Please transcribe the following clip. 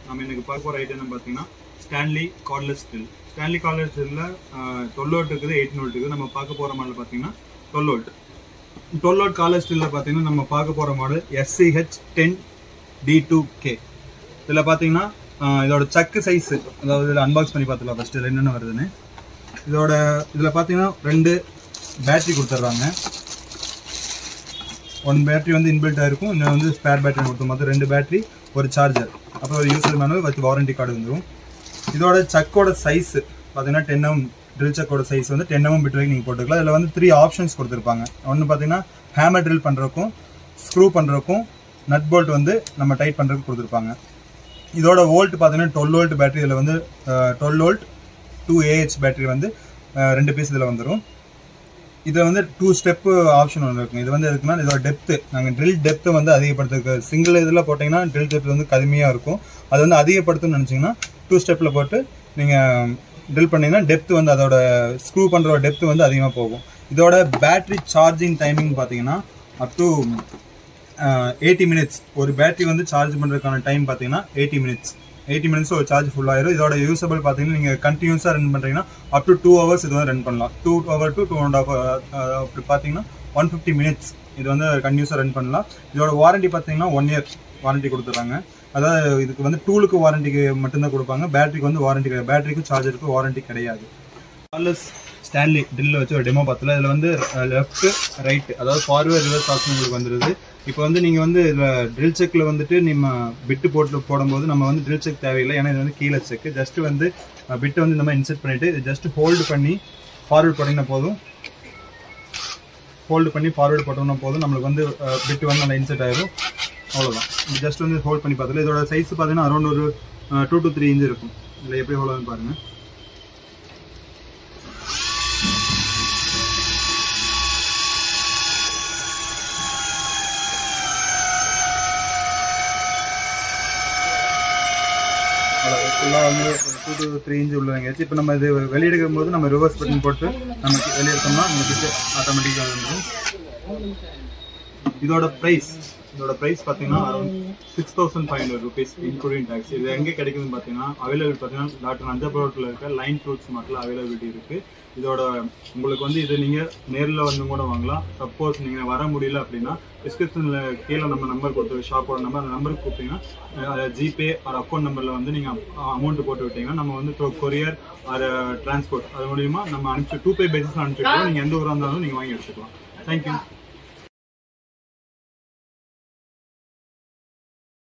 நம்ம இன்னைக்கு பார்க்க போகிற ஐட்டம் என்ன பார்த்தீங்கன்னா Stanley cordless drill Stanley cordless ஸ்டில்ல டுவெல் வோல்ட் இருக்குது எயிட் வோல்ட் இருக்குது நம்ம பார்க்க போகிற மாடல் பார்த்தீங்கன்னா twelve volt twelve volt cordless ஸ்டில்ல பார்த்தீங்கன்னா நம்ம பார்க்க போகிற model SCH ten T two K இதில் பார்த்தீங்கன்னா ஆஹ் இதோட சக்கு சைஸ் அதாவது இதில் அன்பாக்ஸ் பண்ணி பார்த்துக்கலாம் ஃபஸ்ட்டு என்னென்ன வருதுன்னு இதோட இதில் பார்த்தீங்கன்னா ரெண்டு பேட்டரி கொடுத்துட்றாங்க ஒன் பேட்டரி வந்து இன்பில்ட்டாக இருக்கும் இன்னும் வந்து ஸ்பேர் பேட்டரி கொடுத்து மொத்தம் ரெண்டு பேட்டரி ஒரு சார்ஜர் அப்புறம் ஒரு யூசர் மேனுவல் வச்சு வாரண்டி கார்டு வந்துடும் இதோட சக்கோட சைஸ் பார்த்தீங்கன்னா டென் எம் ட்ரில் சக்கோட சைஸ் வந்து டென் எம் பிட் வரைக்கும் நீங்கள் போட்டுக்கலாம் இதில் வந்து த்ரீ ஆப்ஷன்ஸ் கொடுத்துருப்பாங்க ஒன்று பார்த்தீங்கன்னா ஹேமர் ட்ரில் பண்ணுறக்கும் ஸ்க்ரூ பண்ணுறக்கும் நட் போல்ட் வந்து நம்ம டைட் பண்ணுறதுக்கு கொடுத்துருப்பாங்க இதோட வோல்ட் பார்த்தீங்கன்னா டுவெல் வோல்ட் பேட்டரி இதில் வந்து twelve volt two AH battery வந்து அஹ், ரெண்டு பீஸ் இதில் வந்துடும் இதில் வந்து டூ ஸ்டெப் ஆப்ஷன் ஒன்று இருக்குங்க இது வந்து எதுக்குன்னா இதோட டெப்த்து நாங்கள் ட்ரில் டெப்த்தை வந்து அதிகப்படுத்துக்கு சிங்கிள் இதில் போட்டிங்கன்னா ட்ரில் டெப்த் வந்து கடுமையாக இருக்கும் அது வந்து அதிகப்படுத்தணும்னு நினச்சிங்கன்னா டூ ஸ்டெப்பில் போட்டு நீங்கள் ட்ரில் பண்ணீங்கன்னா டெப்த் வந்து அதோட ஸ்க்ரூ பண்ணுற டெப்த் வந்து அதிகமாக போகும் இதோட பேட்டரி சார்ஜிங் டைமிங் பார்த்தீங்கன்னா அப் டு எயிட்டி மினிட்ஸ் ஒரு பேட்டரி வந்து சார்ஜ் பண்ணுறதுக்கான டைம் பார்த்தீங்கன்னா எயிட்டி மினிட்ஸ் எயிட்டி மினிட்ஸ் ஒரு சார்ஜ் ஃபுல் ஆயிரும் இதோட யூசபிள் பார்த்தீங்கன்னா நீங்கள் கண்டினியூஸாக ரன் பண்ணுறீங்கன்னா அப் டு டூ ஹவர்ஸ் இது வந்து ரன் பண்ணலாம் two hour to two and half அப்படி பார்த்தீங்கன்னா ஒன் ஃபிஃப்டி மினிட்ஸ் இது வந்து கண்டினியூஸாக ரன் பண்ணலாம் இதோட வாரண்டி பார்த்தீங்கன்னா ஒன் இயர் வாரண்டி கொடுத்துட்றாங்க அதாவது இதுக்கு வந்து டூலுக்கு வாரண்டிக்கு மட்டும்தான் கொடுப்பாங்க பேட்டரிக்கு வந்து வாரண்டி கிடையாது பேட்டரிக்கும் சார்ஜருக்கு வாரண்டி கிடையாது கார்லஸ் ஸ்டான்லி ட்ரில்ல வச்சு ஒரு டெமோ பார்த்தல இதில் வந்து லெஃப்ட் ரைட் அதாவது ஃபார்வேர்ட் ரிவர்ஸ் ஆப்ஷன் உங்களுக்கு வந்துருது இப்போ வந்து நீங்கள் வந்து இதில் ட்ரில் செக்கில் வந்துட்டு நம்ம பிட்டு போட்டு போடும்போது நம்ம வந்து ட்ரில் செக் தேவையில்லை ஏன்னா இது வந்து கீழே செக் ஜஸ்ட் வந்து பிட்டை வந்து இந்த மாதிரி இன்செர்ட் பண்ணிட்டு இது ஜஸ்ட் ஹோல்டு பண்ணி ஃபார்வர்ட் பண்ணினா போதும் ஹோல்டு பண்ணி ஃபார்வர்ட் போட்டோம்னா போதும் நம்மளுக்கு வந்து பிட் வந்து நல்லா இன்செர்ட் ஆயிரும் அவ்வளோதான் இது ஜஸ்ட் வந்து ஹோல்ட் பண்ணி பார்த்தல இதோட சைஸ் பார்த்தீங்கன்னா அரௌண்ட் ஒரு டூ டு த்ரீ இன்ச் இருக்கும் இதில் எப்படி ஹோல்டு பாருங்க ஃபுல்லாக வந்து டூ டு த்ரீ இன்ச் உள்ள வாங்கியாச்சு இப்போ நம்ம இது வெளியெடுக்கும் போது நம்ம ரிவர்ஸ் பட்டன் போட்டு நம்ம வெளியெடுத்தோம்னா நம்ம ஆட்டோமேட்டிக்காக வந்துடும் இதோட ப்ரைஸ் இதோட ப்ரைஸ் பார்த்தீங்கன்னா around six thousand five hundred rupees including tax இது எங்கே கிடைக்குதுன்னு பார்த்தீங்கன்னா அவைலபிள் பார்த்தீங்கன்னா டாக்டர் நஞ்சபுரத்தில் இருக்க லைன் ஃப்ரூட்ஸ் மார்க்கில் அவைலபிலிட்டி இருக்குது இதோட உங்களுக்கு வந்து இது நீங்கள் நேரில் வந்து கூட வாங்கலாம் சப்போஸ் நீங்கள் வர முடியல அப்படின்னா டிஸ்கிரிப்ஷனில் கீழே நம்ம நம்பர் கொடுத்து ஷாப்போட நம்பர் அந்த நம்பருக்கு கொடுத்தீங்கன்னா ஜிபே ஆர் அக்கௌண்ட் நம்பரில் வந்து நீங்கள் அமௌண்ட் போட்டு விட்டீங்கன்னா நம்ம வந்து கொரியர் ஆர் டிரான்ஸ்போர்ட் அது மூலியமா நம்ம அனுப்பிச்சு டூ பே பேசிஸ் அனுப்பிச்சிருக்கோம் நீங்கள் எந்த ஊராக இருந்தாலும் நீங்கள் வாங்கி எடுத்துக்கலாம் தேங்க்யூ